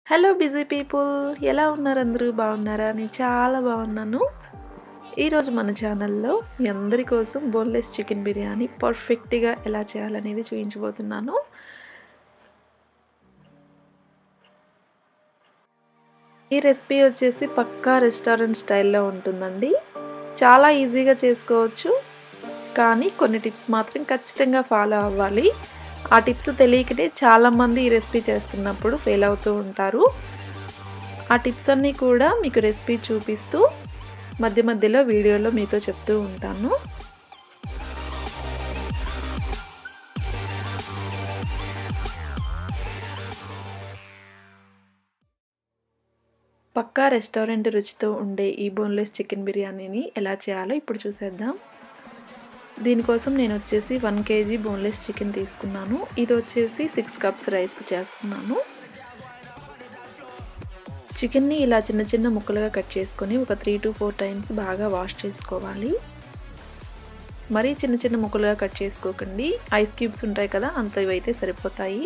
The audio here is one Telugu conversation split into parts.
హలో బిజీ పీపుల్ ఎలా ఉన్నారు అందరూ బాగున్నారా నేను చాలా బాగున్నాను ఈరోజు మన ఛానల్లో మీ అందరి కోసం బోన్లెస్ చికెన్ బిర్యానీ పర్ఫెక్ట్గా ఎలా చేయాలనేది చూపించబోతున్నాను ఈ రెసిపీ వచ్చేసి పక్కా రెస్టారెంట్ స్టైల్లో ఉంటుందండి చాలా ఈజీగా చేసుకోవచ్చు కానీ కొన్ని టిప్స్ మాత్రం ఖచ్చితంగా ఫాలో అవ్వాలి ఆ టిప్స్ తెలియకనే చాలామంది ఈ రెసిపీ చేస్తున్నప్పుడు ఫెయిల్ అవుతూ ఉంటారు ఆ టిప్స్ అన్నీ కూడా మీకు రెసిపీ చూపిస్తూ మధ్య మధ్యలో వీడియోలో మీతో చెప్తూ ఉంటాను పక్కా రెస్టారెంట్ రుచితో ఉండే ఈ బోన్లెస్ చికెన్ బిర్యానీని ఎలా చేయాలో ఇప్పుడు చూసేద్దాం దీనికోసం నేను వచ్చేసి వన్ కేజీ బోన్లెస్ చికెన్ తీసుకున్నాను ఇది వచ్చేసి సిక్స్ కప్స్ రైస్కి చేస్తున్నాను చికెన్ని ఇలా చిన్న చిన్న ముక్కలుగా కట్ చేసుకొని ఒక త్రీ టు ఫోర్ టైమ్స్ బాగా వాష్ చేసుకోవాలి మరీ చిన్న చిన్న ముక్కలుగా కట్ చేసుకోకండి ఐస్ క్యూబ్స్ ఉంటాయి కదా అంత ఇవైతే సరిపోతాయి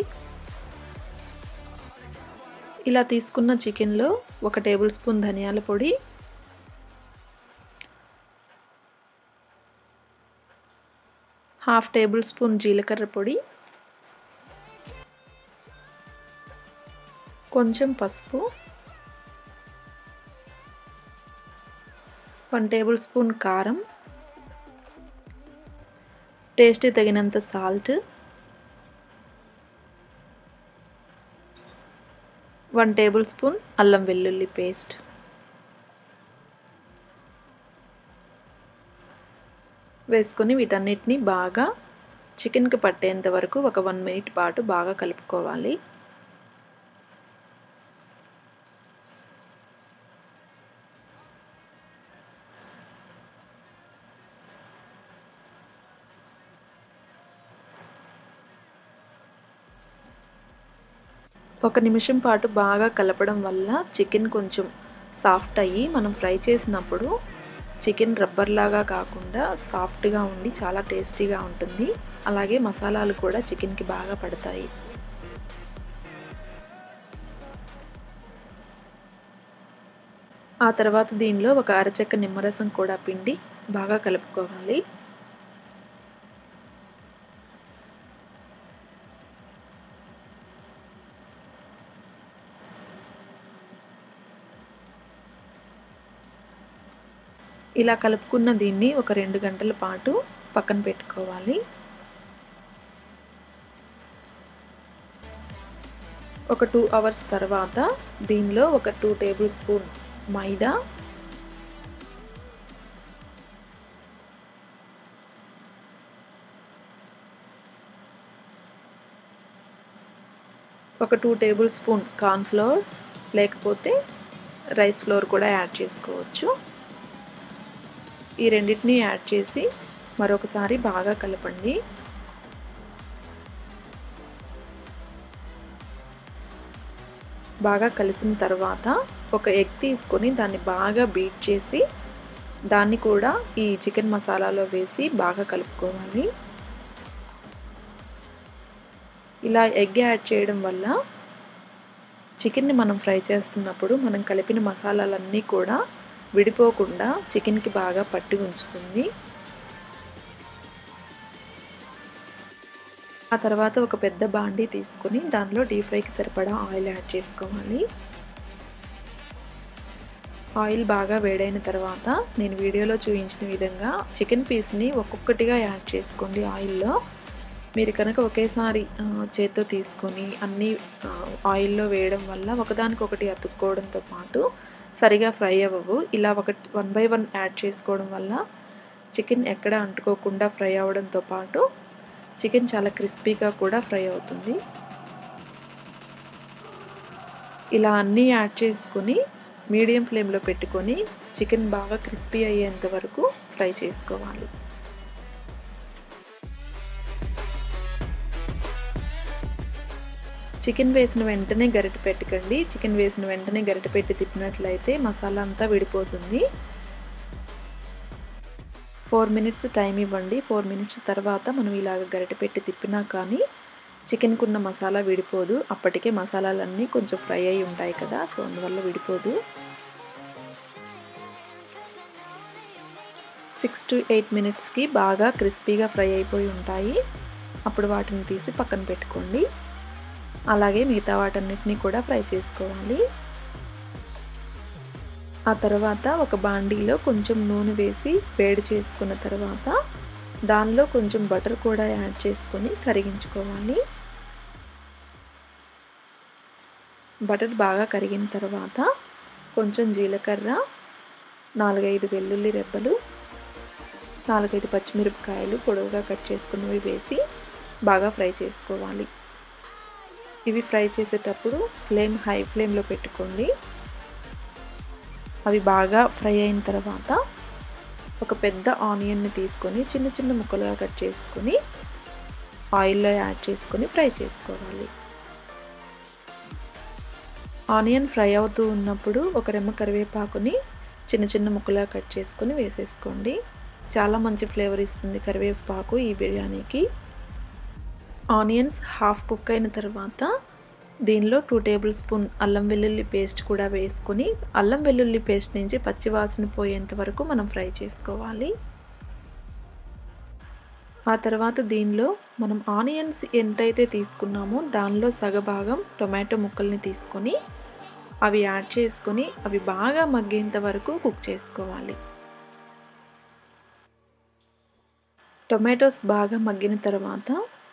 ఇలా తీసుకున్న చికెన్లో ఒక టేబుల్ స్పూన్ ధనియాల పొడి హాఫ్ టేబుల్ స్పూన్ జీలకర్ర పొడి కొంచెం పసుపు వన్ టేబుల్ స్పూన్ కారం టేస్ట్ తగినంత సాల్ట్ వన్ టేబుల్ స్పూన్ అల్లం వెల్లుల్లి పేస్ట్ వేసుకొని వీటన్నిటిని బాగా చికెన్కి పట్టేంత వరకు ఒక వన్ మినిట్ పాటు బాగా కలుపుకోవాలి ఒక నిమిషం పాటు బాగా కలపడం వల్ల చికెన్ కొంచెం సాఫ్ట్ అయ్యి మనం ఫ్రై చేసినప్పుడు చికెన్ రబ్బర్ లాగా కాకుండా సాఫ్ట్గా ఉండి చాలా టేస్టీగా ఉంటుంది అలాగే మసాలాలు కూడా చికెన్కి బాగా పడతాయి ఆ తర్వాత దీనిలో ఒక అరచెక్క నిమ్మరసం కూడా పిండి బాగా కలుపుకోవాలి ఇలా కలుపుకున్న దీన్ని ఒక రెండు గంటల పాటు పక్కన పెట్టుకోవాలి ఒక టూ అవర్స్ తర్వాత దీనిలో ఒక టూ టేబుల్ స్పూన్ మైదా ఒక టూ టేబుల్ స్పూన్ కార్న్ఫ్లోర్ లేకపోతే రైస్ ఫ్లోర్ కూడా యాడ్ చేసుకోవచ్చు ఈ రెండింటిని యాడ్ చేసి మరొకసారి బాగా కలపండి బాగా కలిసిన తర్వాత ఒక ఎగ్ తీసుకొని దాన్ని బాగా బీట్ చేసి దాన్ని కూడా ఈ చికెన్ మసాలాలో వేసి బాగా కలుపుకోవాలి ఇలా ఎగ్ యాడ్ చేయడం వల్ల చికెన్ని మనం ఫ్రై చేస్తున్నప్పుడు మనం కలిపిన మసాలాలన్నీ కూడా విడిపోకుండా చికెన్కి బాగా పట్టి ఉంచుతుంది ఆ తర్వాత ఒక పెద్ద బాండీ తీసుకొని దానిలో డీప్ ఫ్రైకి సరిపడా ఆయిల్ యాడ్ చేసుకోవాలి ఆయిల్ బాగా వేడైన తర్వాత నేను వీడియోలో చూపించిన విధంగా చికెన్ పీస్ని ఒక్కొక్కటిగా యాడ్ చేసుకోండి ఆయిల్లో మీరు కనుక ఒకేసారి చేత్తో తీసుకొని అన్నీ ఆయిల్లో వేయడం వల్ల ఒకదానికొకటి అతుక్కోవడంతో పాటు సరిగా ఫ్రై అవ్వవు ఇలా ఒక వన్ బై వన్ యాడ్ చేసుకోవడం వల్ల చికెన్ ఎక్కడ అంటుకోకుండా ఫ్రై అవ్వడంతో పాటు చికెన్ చాలా క్రిస్పీగా కూడా ఫ్రై అవుతుంది ఇలా అన్నీ యాడ్ చేసుకొని మీడియం ఫ్లేమ్లో పెట్టుకొని చికెన్ బాగా క్రిస్పీ అయ్యేంత వరకు ఫ్రై చేసుకోవాలి చికెన్ వేసిన వెంటనే గరిటె పెట్టకండి చికెన్ వేసిన వెంటనే గరిటె పెట్టి తిప్పినట్లయితే మసాలా అంతా విడిపోతుంది ఫోర్ మినిట్స్ టైం ఇవ్వండి ఫోర్ మినిట్స్ తర్వాత మనం ఇలాగ గరిటె పెట్టి తిప్పినా కానీ చికెన్కి ఉన్న మసాలా విడిపోదు అప్పటికే మసాలాలన్నీ కొంచెం ఫ్రై అయి ఉంటాయి కదా సో అందువల్ల విడిపోదు సిక్స్ టు ఎయిట్ మినిట్స్కి బాగా క్రిస్పీగా ఫ్రై అయిపోయి ఉంటాయి అప్పుడు వాటిని తీసి పక్కన పెట్టుకోండి అలాగే మిగతా వాటన్నిటిని కూడా ఫ్రై చేసుకోవాలి ఆ తర్వాత ఒక బాండీలో కొంచెం నూనె వేసి వేడి చేసుకున్న తర్వాత దానిలో కొంచెం బటర్ కూడా యాడ్ చేసుకొని కరిగించుకోవాలి బటర్ బాగా కరిగిన తర్వాత కొంచెం జీలకర్ర నాలుగైదు వెల్లుల్లి రెబ్బలు నాలుగైదు పచ్చిమిరపకాయలు పొడవుగా కట్ చేసుకున్నవి వేసి బాగా ఫ్రై చేసుకోవాలి ఇవి ఫ్రై చేసేటప్పుడు ఫ్లేమ్ హై ఫ్లేమ్లో పెట్టుకోండి అవి బాగా ఫ్రై అయిన తర్వాత ఒక పెద్ద ఆనియన్ని తీసుకొని చిన్న చిన్న ముక్కలుగా కట్ చేసుకొని ఆయిల్లో యాడ్ చేసుకొని ఫ్రై చేసుకోవాలి ఆనియన్ ఫ్రై అవుతూ ఉన్నప్పుడు ఒక రెమ్మ కరివేపాకుని చిన్న చిన్న ముక్కలుగా కట్ చేసుకొని వేసేసుకోండి చాలా మంచి ఫ్లేవర్ ఇస్తుంది కరివేపాకు ఈ బిర్యానీకి ఆనియన్స్ హాఫ్ కుక్ అయిన తర్వాత దీనిలో టూ టేబుల్ స్పూన్ అల్లం వెల్లుల్లి పేస్ట్ కూడా వేసుకొని అల్లం వెల్లుల్లి పేస్ట్ నుంచి పచ్చి వాసన పోయేంత వరకు మనం ఫ్రై చేసుకోవాలి ఆ తర్వాత దీనిలో మనం ఆనియన్స్ ఎంతైతే తీసుకున్నామో దానిలో సగభాగం టొమాటో ముక్కల్ని తీసుకొని అవి యాడ్ చేసుకొని అవి బాగా మగ్గేంత వరకు కుక్ చేసుకోవాలి టొమాటోస్ బాగా మగ్గిన తర్వాత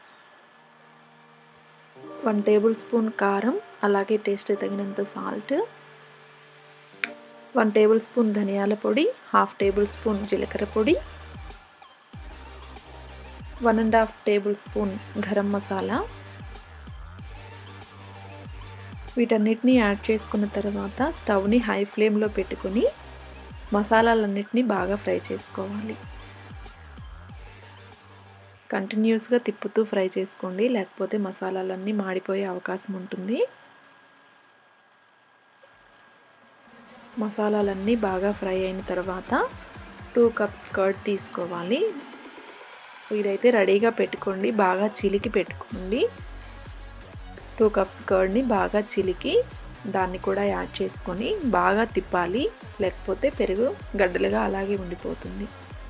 వన్ టేబుల్ స్పూన్ కారం అలాగే టేస్ట్ తగినంత సాల్ట్ వన్ టేబుల్ స్పూన్ ధనియాల పొడి హాఫ్ టేబుల్ స్పూన్ జీలకర్ర పొడి one and half tablespoon garam masala వీటన్నిటిని యాడ్ చేసుకున్న తర్వాత స్టవ్ని హై ఫ్లేమ్లో పెట్టుకుని మసాలాలన్నిటిని బాగా ఫ్రై చేసుకోవాలి కంటిన్యూస్గా తిప్పుతూ ఫ్రై చేసుకోండి లేకపోతే మసాలాలన్నీ మాడిపోయే అవకాశం ఉంటుంది మసాలాలన్నీ బాగా ఫ్రై అయిన తర్వాత టూ కప్స్ కర్డ్ తీసుకోవాలి సో ఇదైతే రెడీగా పెట్టుకోండి బాగా చిలికి పెట్టుకోండి టూ కప్స్ కర్డ్ని బాగా చిలికి దాన్ని కూడా యాడ్ చేసుకొని బాగా తిప్పాలి లేకపోతే పెరుగు గడ్డలుగా అలాగే ఉండిపోతుంది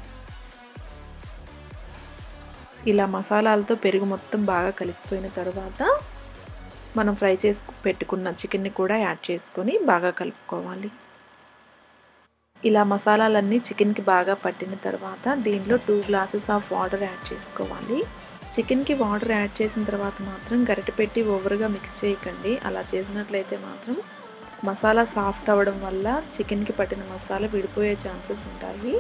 ఇలా మసాలాలతో పెరుగు మొత్తం బాగా కలిసిపోయిన తర్వాత మనం ఫ్రై చేసి పెట్టుకున్న చికెన్ని కూడా యాడ్ చేసుకొని బాగా కలుపుకోవాలి ఇలా మసాలాలన్నీ చికెన్కి బాగా పట్టిన తర్వాత దీనిలో two glasses of water add చేసుకోవాలి చికెన్కి వాటర్ యాడ్ చేసిన తర్వాత మాత్రం గరిటె పెట్టి ఓవర్గా మిక్స్ చేయకండి అలా చేసినట్లయితే మాత్రం మసాలా సాఫ్ట్ అవ్వడం వల్ల చికెన్కి పట్టిన మసాలా విడిపోయే ఛాన్సెస్ ఉంటాయి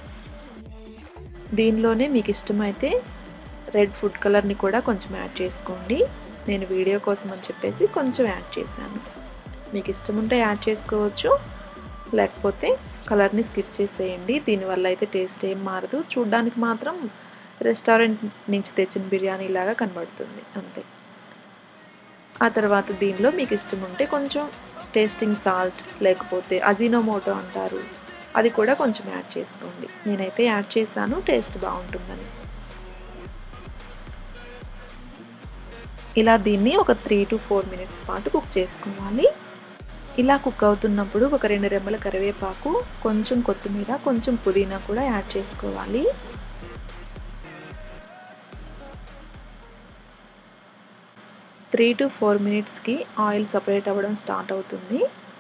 దీనిలోనే మీకు ఇష్టమైతే రెడ్ ఫుడ్ కలర్ని కూడా కొంచెం యాడ్ చేసుకోండి నేను వీడియో కోసం అని చెప్పేసి కొంచెం యాడ్ చేశాను మీకు ఇష్టం ఉంటే యాడ్ చేసుకోవచ్చు లేకపోతే కలర్ని స్కిప్ చేసేయండి దీనివల్ల అయితే టేస్ట్ ఏం మారదు చూడ్డానికి మాత్రం రెస్టారెంట్ నుంచి తెచ్చిన బిర్యానీ లాగా కనబడుతుంది అంతే ఆ తర్వాత దీనిలో మీకు ఇష్టం ఉంటే కొంచెం టేస్టింగ్ సాల్ట్ లేకపోతే అజినోమోటో అంటారు అది కూడా కొంచెం యాడ్ చేసుకోండి నేనైతే యాడ్ చేశాను టేస్ట్ బాగుంటుందని ఇలా దీన్ని ఒక త్రీ టు ఫోర్ మినిట్స్ పాటు కుక్ చేసుకోవాలి ఇలా కుక్ అవుతున్నప్పుడు ఒక రెండు రెమ్మల కరివేపాకు కొంచెం కొత్తిమీర కొంచెం పుదీనా కూడా యాడ్ చేసుకోవాలి త్రీ టు ఫోర్ మినిట్స్కి ఆయిల్ సపరేట్ అవ్వడం స్టార్ట్ అవుతుంది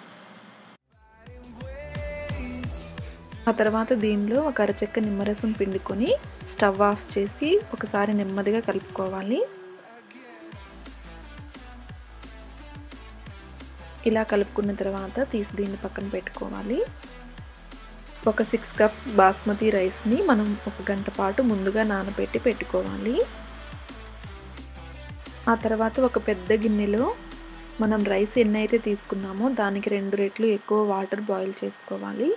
ఆ తర్వాత దీనిలో ఒక అరచెక్క నిమ్మరసం పిండుకొని స్టవ్ ఆఫ్ చేసి ఒకసారి నెమ్మదిగా కలుపుకోవాలి ఇలా కలుపుకున్న తర్వాత తీసి దీన్ని పక్కన పెట్టుకోవాలి ఒక సిక్స్ కప్స్ బాస్మతి రైస్ని మనం ఒక గంట పాటు ముందుగా నానబెట్టి పెట్టుకోవాలి ఆ తర్వాత ఒక పెద్ద గిన్నెలో మనం రైస్ ఎన్ని అయితే తీసుకున్నామో దానికి రెండు రెట్లు ఎక్కువ వాటర్ బాయిల్ చేసుకోవాలి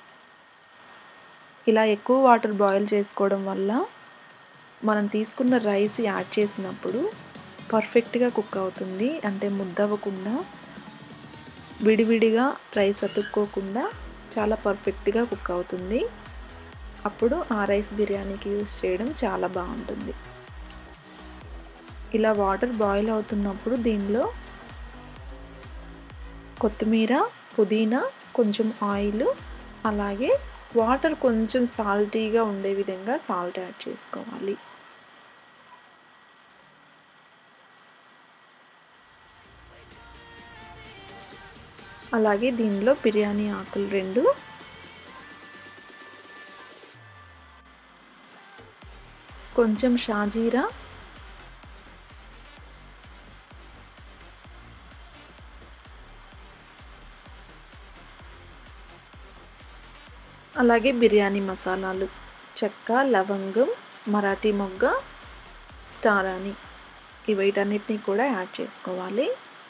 ఇలా ఎక్కువ వాటర్ బాయిల్ చేసుకోవడం వల్ల మనం తీసుకున్న రైస్ యాడ్ చేసినప్పుడు పర్ఫెక్ట్గా కుక్ అవుతుంది అంటే ముద్దవ్వకుండా విడివిడిగా రైస్ అతుక్కోకుండా చాలా పర్ఫెక్ట్గా కుక్ అవుతుంది అప్పుడు ఆ రైస్ బిర్యానీకి యూస్ చేయడం చాలా బాగుంటుంది ఇలా వాటర్ బాయిల్ అవుతున్నప్పుడు దీనిలో కొత్తిమీర పుదీనా కొంచెం ఆయిల్ అలాగే వాటర్ కొంచెం సాల్టీగా ఉండే విధంగా సాల్ట్ యాడ్ చేసుకోవాలి అలాగే దీనిలో బిర్యానీ ఆకులు రెండు కొంచెం షాజీరా అలాగే బిర్యానీ మసాలాలు చెక్క లవంగం మరాఠీ మొగ్గ స్టార్ అని ఈ వీటన్నిటిని కూడా యాడ్ చేసుకోవాలి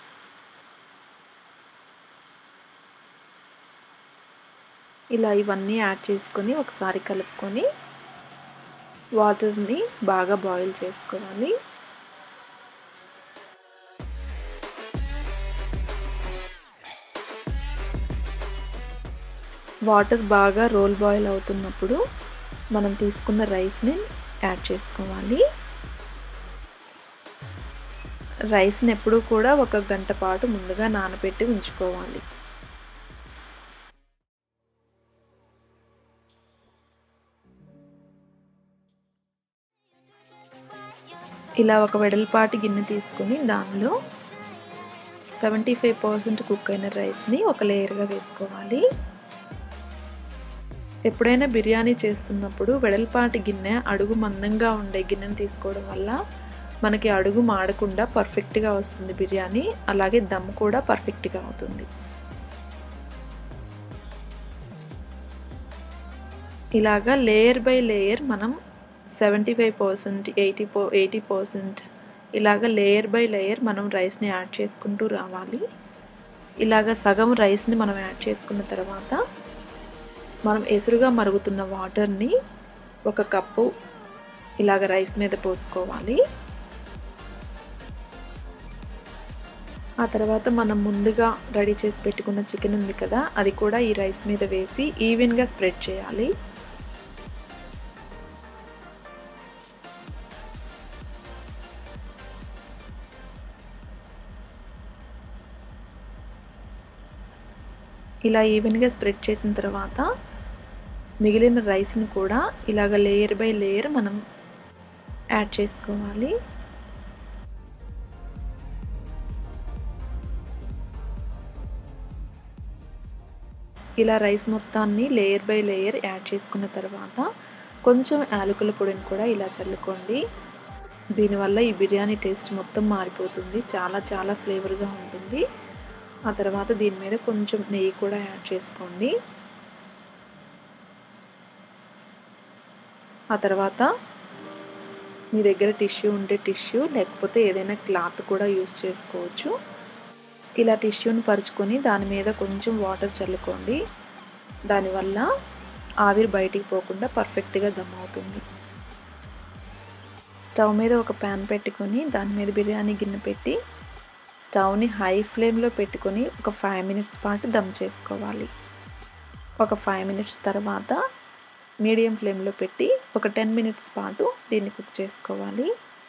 ఇలా ఇవన్నీ యాడ్ చేసుకొని ఒకసారి కలుపుకొని వాటర్ని బాగా బాయిల్ చేసుకోవాలి వాటర్ బాగా రోల్ బాయిల్ అవుతున్నప్పుడు మనం తీసుకున్న రైస్ని యాడ్ చేసుకోవాలి రైస్ని ఎప్పుడూ కూడా ఒక గంట పాటు ముందుగా నానబెట్టి ఉంచుకోవాలి ఇలా ఒక వెడల్పాటి గిన్నె తీసుకొని దానిలో సెవెంటీ ఫైవ్ పర్సెంట్ కుక్ అయిన రైస్ని ఒక లేయర్గా వేసుకోవాలి ఎప్పుడైనా బిర్యానీ చేస్తున్నప్పుడు వెడల్పాటి గిన్నె అడుగు మందంగా ఉండే గిన్నెని తీసుకోవడం వల్ల మనకి అడుగు మాడకుండా పర్ఫెక్ట్గా వస్తుంది బిర్యానీ అలాగే దమ్ కూడా పర్ఫెక్ట్గా అవుతుంది ఇలాగా లేయర్ బై లేయర్ మనం సెవెంటీ ఫైవ్ పర్సెంట్ ఎయిటీ పో ఎయిటీ పర్సెంట్ ఇలాగ లేయర్ బై లేయర్ మనం రైస్ని యాడ్ చేసుకుంటూ రావాలి ఇలాగ సగం రైస్ని మనం యాడ్ చేసుకున్న తర్వాత మనం ఎసురుగా మరుగుతున్న వాటర్ని ఒక కప్పు ఇలాగ రైస్ మీద పోసుకోవాలి ఆ తర్వాత మనం ముందుగా రెడీ చేసి పెట్టుకున్న చికెన్ ఉంది కదా అది కూడా ఈ రైస్ మీద వేసి ఈవెన్గా స్ప్రెడ్ చేయాలి ఇలా ఈవెన్గా స్ప్రెడ్ చేసిన తర్వాత మిగిలిన రైస్ని కూడా ఇలాగ లేయర్ బై లేయర్ మనం యాడ్ చేసుకోవాలి ఇలా రైస్ మొత్తాన్ని లేయర్ బై లేయర్ యాడ్ చేసుకున్న తర్వాత కొంచెం యాలకుల పొడిని కూడా ఇలా చల్లుకోండి దీనివల్ల ఈ బిర్యానీ టేస్ట్ మొత్తం మారిపోతుంది చాలా చాలా ఫ్లేవర్గా ఉంటుంది ఆ తర్వాత దీని మీద కొంచెం నెయ్యి కూడా యాడ్ చేసుకోండి ఆ తర్వాత మీ దగ్గర టిష్యూ ఉంటే టిష్యూ లేకపోతే ఏదైనా క్లాత్ కూడా యూస్ చేసుకోవచ్చు ఇలా టిష్యూని పరుచుకొని దాని మీద కొంచెం వాటర్ చల్లుకోండి దానివల్ల ఆవిరి బయటికి పోకుండా పర్ఫెక్ట్గా దమ్ అవుతుంది స్టవ్ మీద ఒక ప్యాన్ పెట్టుకొని దాని మీద బిర్యానీ గిన్నె పెట్టి స్టవ్ని హై ఫ్లేమ్లో పెట్టుకొని ఒక ఫైవ్ మినిట్స్ పాటు దమ్ చేసుకోవాలి ఒక ఫైవ్ మినిట్స్ తర్వాత మీడియం ఫ్లేమ్లో పెట్టి ఒక టెన్ మినిట్స్ పాటు దీన్ని కుక్ చేసుకోవాలి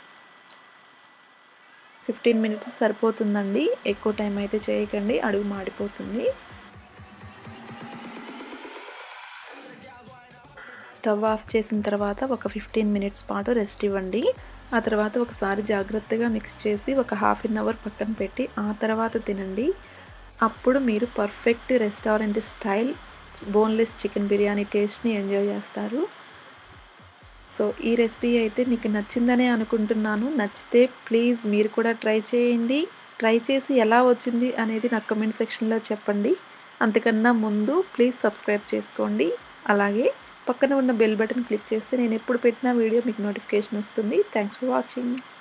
ఫిఫ్టీన్ మినిట్స్ సరిపోతుందండి ఎక్కువ టైం అయితే చేయకండి అడుగు మాడిపోతుంది స్టవ్ ఆఫ్ చేసిన తర్వాత ఒక ఫిఫ్టీన్ మినిట్స్ పాటు రెస్ట్ ఇవ్వండి ఆ తర్వాత ఒకసారి జాగ్రత్తగా మిక్స్ చేసి ఒక హాఫ్ అన్ అవర్ పక్కన పెట్టి ఆ తర్వాత తినండి అప్పుడు మీరు perfect restaurant style boneless chicken biryani టేస్ట్ని ఎంజాయ్ చేస్తారు సో ఈ రెసిపీ అయితే మీకు నచ్చిందనే అనుకుంటున్నాను నచ్చితే ప్లీజ్ మీరు కూడా ట్రై చేయండి ట్రై చేసి ఎలా వచ్చింది అనేది నాకు కమెంట్ సెక్షన్లో చెప్పండి అంతకన్నా ముందు ప్లీజ్ సబ్స్క్రైబ్ చేసుకోండి అలాగే పక్కన ఉన్న బెల్ బటన్ క్లిక్ చేస్తే నేను ఎప్పుడు పెట్టిన వీడియో మీకు నోటిఫికేషన్ వస్తుంది థ్యాంక్స్ ఫర్ వాచింగ్